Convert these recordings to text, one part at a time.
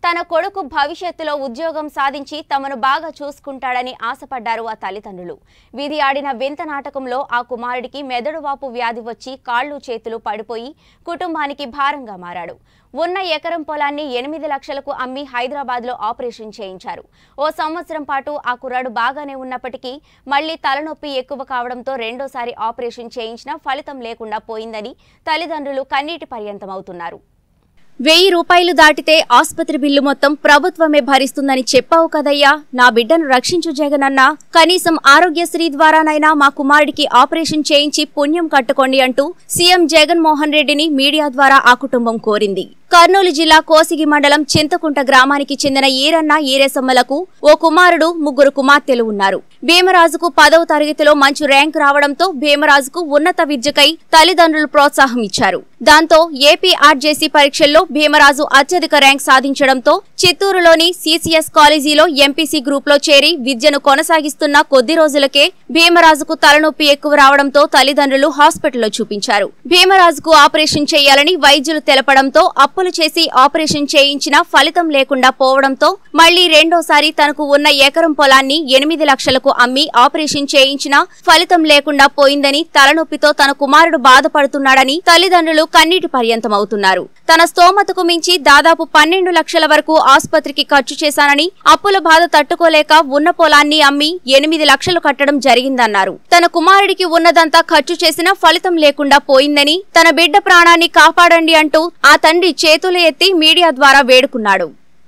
తన కొడుకు భవిష్యత్తులో ఉద్యోగం సాధించి తమను బాగా చూసుకుంటాడని ఆశపడ్డారు ఆ తల్లిదండ్రులు విధి ఆడిన వింత నాటకంలో ఆ కుమారుడికి మెదడువాపు వ్యాధి వచ్చి కాళ్ళు చేతులు పడిపోయి కుటుంబానికి భారంగా మారాడు ఉన్న ఎకరం పొలాన్ని ఎనిమిది లక్షలకు అమ్మి హైదరాబాద్లో ఆపరేషన్ చేయించారు ఓ సంవత్సరం పాటు ఆ కుర్రాడు బాగానే ఉన్నప్పటికీ మళ్లీ తలనొప్పి ఎక్కువ కావడంతో రెండోసారి ఆపరేషన్ చేయించినా ఫలితం లేకుండా పోయిందని తల్లిదండ్రులు కన్నీటి పర్యంతమవుతున్నారు వెయ్యి రూపాయలు దాటితే ఆసుపత్రి బిల్లు మొత్తం ప్రభుత్వమే భరిస్తుందని చెప్పావు కదయ్యా నా బిడ్డను రక్షించు జగనన్న కనీసం ఆరోగ్యశ్రీ ద్వారానైనా మా కుమారుడికి ఆపరేషన్ చేయించి పుణ్యం కట్టుకోండి అంటూ సీఎం జగన్ మోహన్ రెడ్డిని మీడియా ద్వారా ఆ కుటుంబం కోరింది కర్నూలు జిల్లా కోసిగి మండలం చింతకుంట గ్రామానికి చెందిన ఈరన్న ఈరేసమ్మలకు ఓ కుమారుడు ముగ్గురు కుమార్తెలు ఉన్నారు భీమరాజుకు పదవ తరగతిలో మంచి ర్యాంక్ రావడంతో భీమరాజుకు ఉన్నత విద్యకై తల్లిదండ్రులు ప్రోత్సాహం ఇచ్చారు దాంతో ఏపీ ఆర్జేసీ పరీక్షల్లో భీమరాజు అత్యధిక ర్యాంక్ సాధించడంతో చిత్తూరులోని సీసీఎస్ కాలేజీలో ఎంపీసీ గ్రూప్ లో చేరి విద్యను కొనసాగిస్తున్న కొద్ది రోజులకే భీమరాజుకు తలనొప్పి ఎక్కువ రావడంతో తల్లిదండ్రులు హాస్పిటల్లో చూపించారు భీమరాజుకు ఆపరేషన్ చేయాలని వైద్యులు తెలపడంతో అప్పులు చేసి ఆపరేషన్ చేయించినా ఫలితం లేకుండా పోవడంతో మళ్లీ రెండోసారి తనకు ఉన్న ఎకరం పొలాన్ని ఎనిమిది లక్షలకు అమ్మి ఆపరేషన్ చేయించినా ఫలితం లేకుండా పోయిందని తలనొప్పితో తన కుమారుడు బాధపడుతున్నాడని తల్లిదండ్రులు కన్నీటి పర్యంతమవుతున్నారు తన స్తోమతకు మించి దాదాపు పన్నెండు లక్షల వరకు ఆసుపత్రికి ఖర్చు చేశానని అప్పుల బాధ తట్టుకోలేక ఉన్న పొలాన్ని అమ్మి ఎనిమిది లక్షలు కట్టడం జరిగిందన్నారు తన కుమారుడికి ఉన్నదంతా ఖర్చు చేసినా ఫలితం లేకుండా పోయిందని తన బిడ్డ ప్రాణాన్ని కాపాడండి అంటూ ఆ తండ్రి చేతులు ఎత్తి మీడియా ద్వారా వేడుకున్నాడు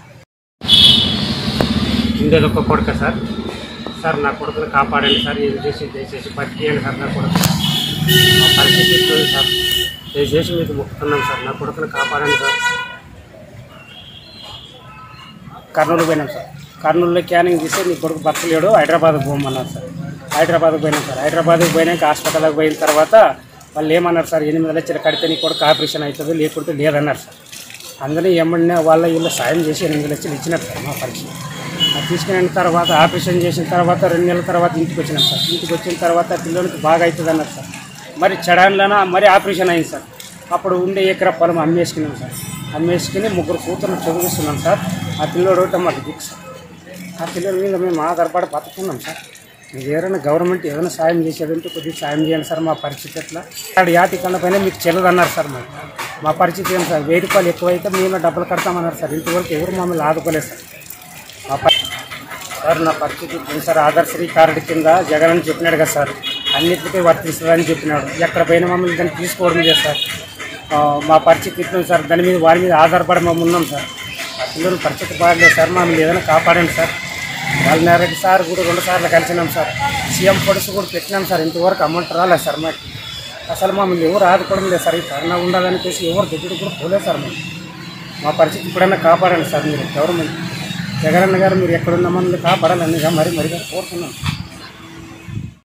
ఇండియాలో ఒక కొడుక సార్ సార్ నా కొడుకుని కాపాడండి సార్ ఏది చేసి దయచేసి బతికేయండి సార్ నా కొడుకు మా పరిస్థితి ఇస్తుంది సార్ దయచేసి మీకు మొక్కుతున్నాం సార్ నా కొడుకుని కాపాడండి సార్ కర్నూలు పోయినాం సార్ కర్నూలులో క్యానింగ్ తీస్తే నీ కొడుకు బతకలేడు హైదరాబాద్కి పోమన్నారు సార్ హైదరాబాద్కి పోయినాం సార్ హైదరాబాద్కి పోయినాక హాస్పిటల్కి పోయిన తర్వాత వాళ్ళు ఏమన్నారు సార్ ఎనిమిది లక్షలు కడితే నీ కొడుకు ఆపరేషన్ అవుతుంది లేకుంటే లేదన్నారు సార్ అందుకని ఏమన్నా వాళ్ళ వీళ్ళు సాయం చేసి ఎనిమిది లక్షలు ఇచ్చినారు సార్ మా పరీక్ష అది తీసుకున్న తర్వాత ఆపరేషన్ చేసిన తర్వాత రెండు నెలల తర్వాత ఇంటికి వచ్చినాం సార్ ఇంటికి వచ్చిన తర్వాత పిల్లలకి బాగా అవుతుంది అన్నారు సార్ మరి చడాన్లోన మరి ఆపరేషన్ అయింది సార్ అప్పుడు ఉండే ఎకరా పొలం అమ్మేసుకున్నాం సార్ అమ్మేసుకుని ముగ్గురు కూతురు చదివిస్తున్నాం సార్ ఆ పిల్లోడు ఒకటి మాకు దిక్కు సార్ ఆ పిల్లల మీద మేము ఆధారపడి బతుకున్నాం సార్ మీరు ఏదైనా గవర్నమెంట్ ఏదైనా సాయం చేసేదంటే కొద్దిగా సాయం చేయండి సార్ మా పరిస్థితి ఎట్లా అక్కడ యాతి కళ్ళ పైన మీకు చెల్లదన్నారు సార్ మరి మా పరిస్థితి ఏం సార్ వెయ్యి రూపాయలు ఎక్కువైతే మేము డబ్బులు కడతామన్నారు సార్ ఇంతవరకు ఎవరు మమ్మల్ని ఆదుకోలేదు సార్ మా పరి సార్ నా పరిస్థితి ఇప్పుడు సార్ ఆదర్శరీ కార్డు కింద జగన్ అని చెప్పినాడు కదా సార్ అన్నిటికీ వర్తిస్తుందని చెప్పినాడు ఎక్కడ పోయినా మమ్మల్ని దాన్ని తీసుకోవడం లేదు సార్ ఆ, మా పరిస్థితి ఇట్లా సార్ దాని మీద వారి మీద ఆధారపడి మేము ఉన్నాం సార్ ఆ పిల్లల పరిస్థితి బాగలేదు సార్ మమ్మల్ని ఏదైనా కాపాడండి సార్ వాళ్ళ సార్ కూడా రెండు సార్లు కలిసినాం సార్ సీఎం పొడుసు కూడా పెట్టినాం సార్ ఇంతవరకు అమౌంట్ రాలేదు సార్ మాకు అసలు మమ్మల్ని ఎవరు ఆదుకోవడం లేదు సార్ ఈ కరోనా ఉండదని చెప్పేసి ఎవరు దగ్గర కూడా పోలేదు సార్ మేము మా పరిస్థితి ఇప్పుడైనా కాపాడండి సార్ మీరు గవర్నమెంట్ జగనన్న గారు మీరు ఎక్కడున్న మనల్ని కాపాడాలని మరి మరిగా కోరుతున్నాం